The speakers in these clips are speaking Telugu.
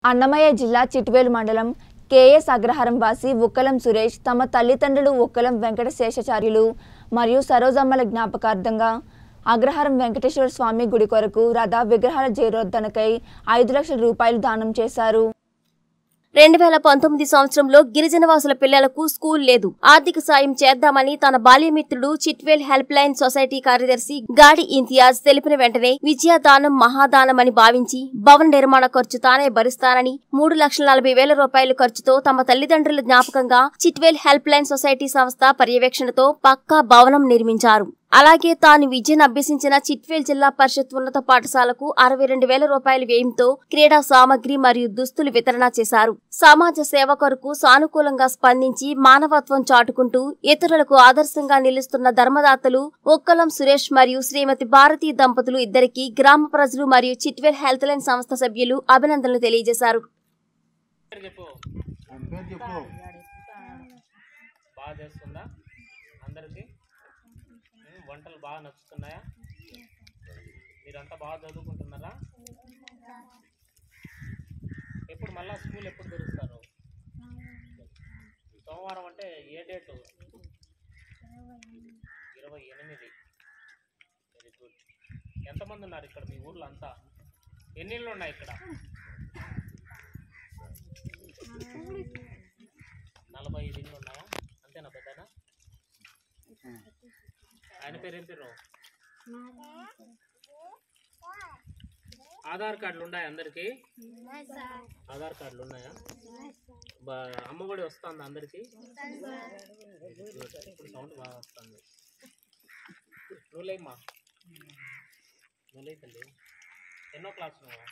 అన్నమయ్య జిల్లా చిట్వేలు మండలం కేఎస్ అగ్రహారం వాసి ఉక్కలం సురేష్ తమ తల్లిదండ్రులు ఉక్కలం వెంకట శేషాచార్యులు మరియు సరోజమ్మల జ్ఞాపకార్థంగా అగ్రహారం వెంకటేశ్వర స్వామి గుడి కొరకు రథ విగ్రహాల జీరోద్ధరణకై ఐదు లక్షల రూపాయలు దానం చేశారు రెండు వేల పంతొమ్మిది సంవత్సరంలో గిరిజనవాసుల పిల్లలకు స్కూల్ లేదు ఆర్థిక సాయం చేద్దామని తన బాల్యమిత్రుడు చిట్వేల్ హెల్ప్ లైన్ సొసైటీ కార్యదర్శి గాడి ఇంతియాజ్ తెలిపిన వెంటనే విద్యాదానం మహాదానం అని భావించి భవన నిర్మాణ ఖర్చు తానే భరిస్తానని మూడు లక్షల నలభై వేల రూపాయల ఖర్చుతో తమ తల్లిదండ్రుల జ్ఞాపకంగా చిట్వేల్ హెల్ప్ లైన్ సొసైటీ సంస్థ పర్యవేక్షణతో పక్కా భవనం నిర్మించారు అలాగే తాను విద్యను అభ్యసించిన చిట్వేల్ జిల్లా పరిషత్ ఉన్నత పాఠశాలకు అరవై రెండు వేల రూపాయల వ్యయంతో క్రీడా సామగ్రి మరియు దుస్తులు వితరణ చేశారు సమాజ సేవ కొరకు సానుకూలంగా స్పందించి మానవత్వం చాటుకుంటూ ఇతరులకు ఆదర్శంగా నిలుస్తున్న ధర్మదాతలు ఒక్కలం సురేష్ మరియు శ్రీమతి భారతి దంపతులు ఇద్దరికి గ్రామ ప్రజలు మరియు చిట్వేల్ హెల్త్ లైన్ సంస్థ సభ్యులు అభినందనలు తెలియజేశారు పేరు చెప్పు అని పేరు చెప్పు బాగా చేస్తుందా అందరికి వంటలు బాగా నచ్చుతున్నాయా మీరంతా బాగా చదువుకుంటున్నారా ఎప్పుడు మళ్ళా స్కూల్ ఎప్పుడు తెరుస్తారు సోమవారం అంటే ఏ డేటు ఇరవై ఎనిమిది వెరీ గుడ్ ఎంతమంది ఉన్నారు ఇక్కడ మీ ఊర్లో అంతా ఎన్ని ఇళ్ళు ఉన్నాయి ఇక్కడ నలభై ఐదు ఇళ్ళు ఉన్నాయా అంతేనా పెద్దనా ఆయన పేరు ఏం పేరు ఆధార్ కార్డులు ఉన్నాయా అందరికి ఆధార్ కార్డులు ఉన్నాయా బా అమ్మఒడి వస్తుందా అందరికి ఇప్పుడు సౌండ్ బాగా వస్తుంది నువ్వు లేమ్మా నువ్వు లే తల్లి ఎన్నో క్లాస్ నువ్వు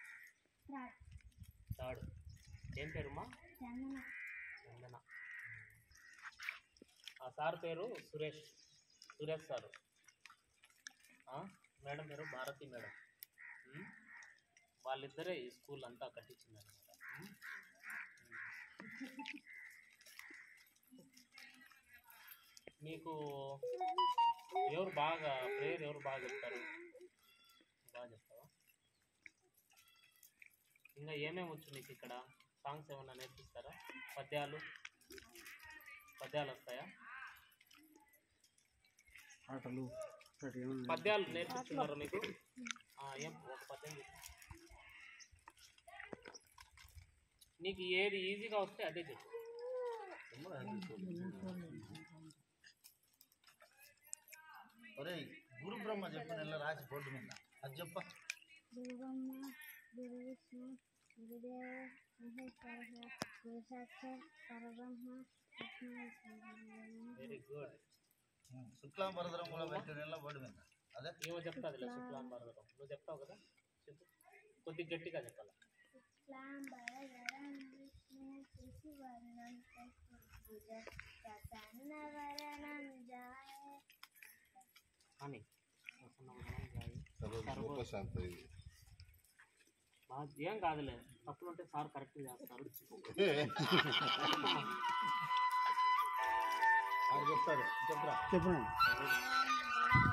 థర్డ్ ఏం పేరుమా చందన ఆ సార్ పేరు సురేష్ సురేష్ సారు ఆ, మేడం పేరు భారతి మేడం ఉమ్, వాళ్ళిద్దరే ఈ స్కూల్ అంతా కట్టించింది అనమాట మీకు ఎవరు బాగా ప్రేయర్ ఎవరు బాగా చెప్తారు బాగా చెప్తావా ఇంకా ఏమేమి వచ్చు నీకు ఇక్కడ సాంగ్స్ ఏమన్నా నేర్పిస్తారా పద్యాలు పద్యాలు వస్తాయా ఆటలు అటు ఏమన్నా పద్యాలు నేర్పిస్తున్నారు మీకు ఆ, ఏం ఒక పద్యం చెప్పు. నీకు ఏది ఈజీగా వస్తే అదే చెప్పు ఒరే గురు బ్రహ్మ చెప్పిన ఇలా రాసి బోర్డు మీద అది చెప్ప గురుబ్రహ్మ గురు విష్ణు గురుదేవ మహేశ్వర గురు సాక్షాత్ పరబ్రహ్మ వెరీ గుడ్ శుక్లాం వరదరం కూడా పెట్టిన ఇలా బోర్డు మీద అదే ఏమో చెప్తాది శుక్లాం భారతం నువ్వు చెప్తావు కదా చెప్పు కొద్దిగా గట్టిగా చెప్పాలి విష్ణు శిశువర్ణం చతుర్భుజ ప్రసన్నవరణం జాయ అని బాగా ఏం కాదులే తప్పులు ఉంటే సార్ కరెక్ట్ చేస్తారు అది చెప్తాడు చెప్పరా చెప్పండి